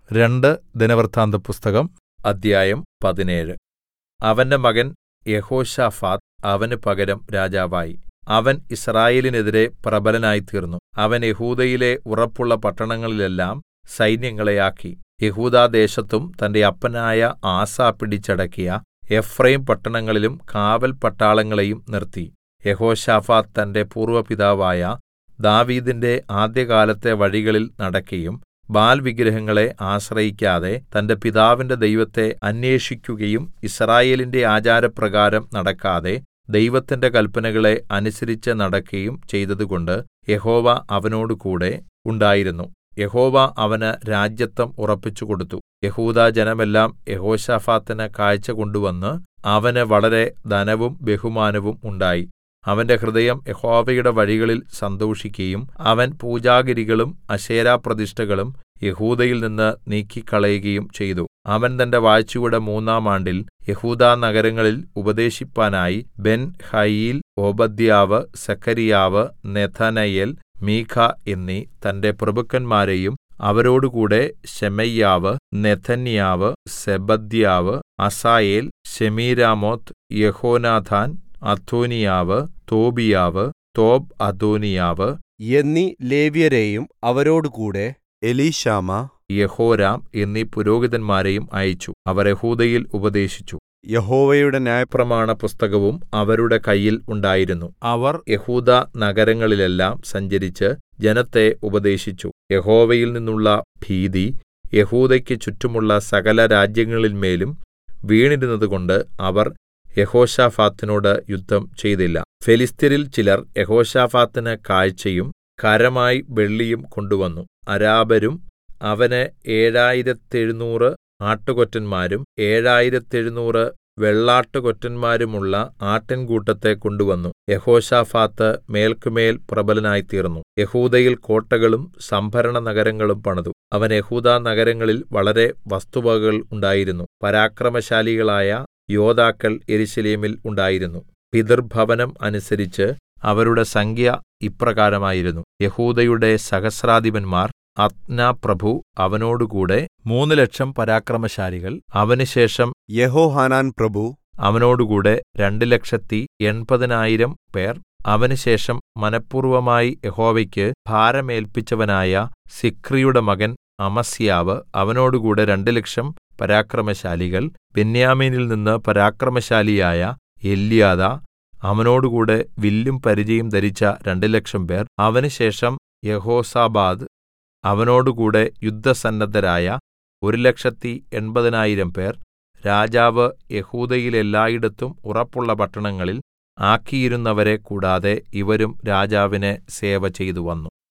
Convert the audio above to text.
രണ്ട് ദിനവൃത്താന്തപുസ്തകം അദ്ധ്യായം പതിനേഴ് അവന്റെ മകൻ യെഹോശാഫാത്ത് അവന് പകരം രാജാവായി അവൻ യിസ്രായേലിനെതിരെ പ്രബലനായിത്തീർന്നു അവൻ യെഹൂദയിലെ ഉറപ്പുള്ള പട്ടണങ്ങളിലെല്ലാം സൈന്യങ്ങളെ ആക്കി യെഹൂദാദേശത്തും തന്റെ അപ്പനായ ആസാ പിടിച്ചടക്കിയ എഫ്രയീം പട്ടണങ്ങളിലും കാവൽ പട്ടാളങ്ങളെയും നിർത്തി യെഹോശാഫാത്ത് തന്റെ പൂർവ്വ പിതാവായ ദാവീദിന്റെ ആദ്യകാലത്തെ വഴികളിൽ നടക്കയും ബാൽ വിഗ്രഹങ്ങളെ ആശ്രയിക്കാതെ തന്റെ പിതാവിന്റെ ദൈവത്തെ അന്വേഷിക്കുകയും യിസ്രായേലിന്റെ ആചാരപ്രകാരം നടക്കാതെ ദൈവത്തിന്റെ കല്പനകളെ അനുസരിച്ച് നടക്കയും ചെയ്തതുകൊണ്ട് യഹോവ അവനോടുകൂടെ ഉണ്ടായിരുന്നു യഹോവ അവന് രാജത്വം ഉറപ്പിച്ചുകൊടുത്തു യെഹൂദാജനമെല്ലാം യെഹോശാഫാത്തിന് കാഴ്ച കൊണ്ടുവന്ന് അവന് വളരെ ധനവും ബഹുമാനവും ഉണ്ടായി അവന്റെ ഹൃദയം യഹോവയുടെ വഴികളിൽ സന്തോഷിക്കയും അവൻ പൂജാഗിരികളും അശേരാപ്രതിഷ്ഠകളും യെഹൂദയിൽ നിന്ന് നീക്കിക്കളയുകയും ചെയ്തു അവൻ തന്റെ വാഴ്ചയുടെ മൂന്നാം ആണ്ടിൽ യെഹൂദാ നഗരങ്ങളിൽ ഉപദേശിപ്പാനായി ബെൻഹയീൽ ഓബദ്യാവ് സെഖര്യാവ് നെഥനയേൽ മീഖ എന്നീ തന്റെ പ്രഭുക്കന്മാരെയും അവരോടുകൂടെ ശെമയ്യാവ് നെഥന്യാവ് സെബദ്യാവ് അസായേൽ ശെമീരാമോത്ത് യെഹോനാഥാൻ അദോനീയാവ് തോബീയാവ് തോബ് അദോനീയാവ് എന്നീ ലേവ്യരെയും അവരോടുകൂടെ എലീശാമ യെഹോരാം എന്നീ പുരോഹിതന്മാരെയും അയച്ചു അവർ യഹൂദയിൽ ഉപദേശിച്ചു യഹോവയുടെ ന്യായ പ്രമാണ പുസ്തകവും അവരുടെ കയ്യിൽ ഉണ്ടായിരുന്നു അവർ യഹൂദ നഗരങ്ങളിലെല്ലാം സഞ്ചരിച്ച് ജനത്തെ ഉപദേശിച്ചു യഹോവയിൽ നിന്നുള്ള ഭീതി യഹൂദയ്ക്ക് ചുറ്റുമുള്ള സകല രാജ്യങ്ങളിന്മേലും വീണിരുന്നതുകൊണ്ട് അവർ യഹോശാഫാത്തിനോട് യുദ്ധം ചെയ്തില്ല ഫെലിസ്ത്യരിൽ ചിലർ യഹോശാഫാത്തിന് കാഴ്ചയും കരമായി വെള്ളിയും കൊണ്ടുവന്നു അരാബരും അവന് ഏഴായിരത്തെഴുന്നൂറ് ആട്ടുകൊറ്റന്മാരും ഏഴായിരത്തെഴുന്നൂറ് വെള്ളാട്ടുകൊറ്റന്മാരുമുള്ള ആട്ടിൻകൂട്ടത്തെ കൊണ്ടുവന്നു യഹോശാഫാത്ത് മേൽക്കുമേൽ പ്രബലനായിത്തീർന്നു യഹൂദയിൽ കോട്ടകളും സംഭരണ നഗരങ്ങളും പണിതു അവൻ യഹൂദാ നഗരങ്ങളിൽ വളരെ വസ്തുവകകൾ ഉണ്ടായിരുന്നു പരാക്രമശാലികളായ യോദ്ധാക്കൾ യെരൂശലേമിൽ ഉണ്ടായിരുന്നു പിതൃഭവനം അനുസരിച്ച് അവരുടെ സംഖ്യ ഇപ്രകാരമായിരുന്നു യഹൂദയുടെ സഹസ്രാധിപന്മാർ അദ്നാപ്രഭു അവനോടുകൂടെ മൂന്ന് ലക്ഷം പരാക്രമശാലികൾ അവനുശേഷം യഹോഹാനാൻ പ്രഭു അവനോടുകൂടെ രണ്ട് ലക്ഷത്തി എൺപതിനായിരം പേർ അവനുശേഷം മനഃപൂർവ്വമായി യഹോവയ്ക്ക് ഭാരമേൽപ്പിച്ചവനായ സിക്രിയുടെ മകൻ അമസ്യാവ് അവനോടുകൂടെ രണ്ട് ലക്ഷം പരാക്രമശാലികൾ ബെന്യാമീനിൽ നിന്ന് പരാക്രമശാലിയായ എല്യാദ അവനോടുകൂടെ വില്ലും പരിചയും ധരിച്ച രണ്ട് ലക്ഷം പേർ അവനുശേഷം യഹോസാബാദ് അവനോടുകൂടെ യുദ്ധസന്നദ്ധരായ ഒരു ലക്ഷത്തി എൺപതിനായിരം പേർ രാജാവ് യഹൂദയിലെല്ലായിടത്തും ഉറപ്പുള്ള പട്ടണങ്ങളിൽ ആക്കിയിരുന്നവരെ കൂടാതെ ഇവരും രാജാവിന് സേവ ചെയ്തുവന്നു